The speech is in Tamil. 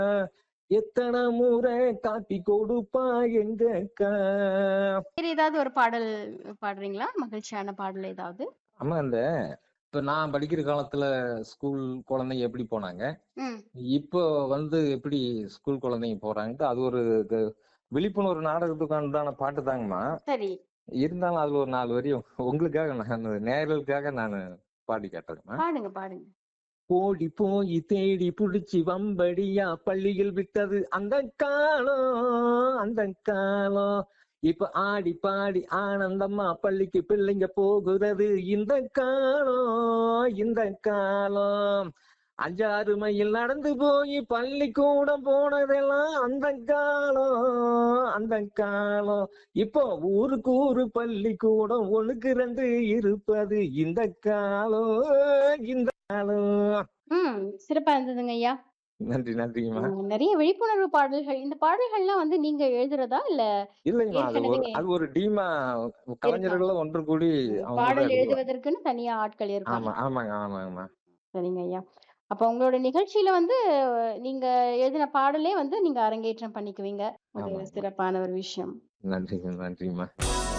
எத்தனை முறை காட்டி கொடுப்பா எங்க அக்கா வேற ஏதாவது ஒரு பாடல் பாடுறீங்களா மகிழ்ச்சியான பாடல் ஏதாவது ஆமா இந்த இப்ப நான் படிக்கிற காலத்துல ஸ்கூல் குழந்தைங்க எப்படி போனாங்க ம் இப்போ வந்து எப்படி ஸ்கூல் குழந்தைங்க போறாங்கன்ட்டு அது ஒரு இது விழிப்புணர்வு நாடகத்துக்கு உண்டான பாட்டு தாங்கம்மா சரி இருந்தாலும் அதுல ஒரு நாலு வரி உங்களுக்காக நான் நேயர்களுக்காக நான் பாடி கேட்டேங்கம்மா பாடுங்க பாடுங்க ஓடி போய் தேடி புடிச்சு வம்படியா பள்ளியில் விட்டது அந்த காலம் அந்த காலம் இப்ப ஆடி பாடி ஆனந்தமா பள்ளிக்கு பிள்ளைங்க போகிறது இந்த காலம் இந்த காலம் அஞ்சாறு மைல் நடந்து போய் பள்ளிக்கூடம் போனதெல்லாம் அந்த காலம் அந்த காலம் இப்போ ஊருக்கு ஊரு பள்ளிக்கூடம் ஒண்ணுக்கு ரெண்டு இருப்பது இந்த காலம் இந்த காலம் ம் சிறப்பா இருந்ததுங்க ஐயா நன்றி நன்றிங்கம்மா ம், நிறைய விழிப்புணர்வு பாடல்கள் இந்த பாடல்கள்லாம் வந்து நீங்க எழுதுறதா இல்ல இல்லைங்கம்மா அது ஒரு ஏற்கனவே அது ஒரு டீமா கலைஞர்களும் ஒன்று கூடி அவங்க பாடல் எழுதுவாங்க எழுதுவதற்குன்னு தனியா ஆட்கள் இருப்பாங்க ஆமா ஆமாங்க ஆமாங்கம்மா சரிங்க ஐயா அப்ப உங்களோட நிகழ்ச்சியில வந்து நீங்க எழுதின பாடலே வந்து நீங்க அரங்கேற்றம் பண்ணிக்குவீங்க அது ஆமாங்கம்மா சிறப்பான ஒரு விஷயம் நன்றிங்க நன்றிங்கம்மா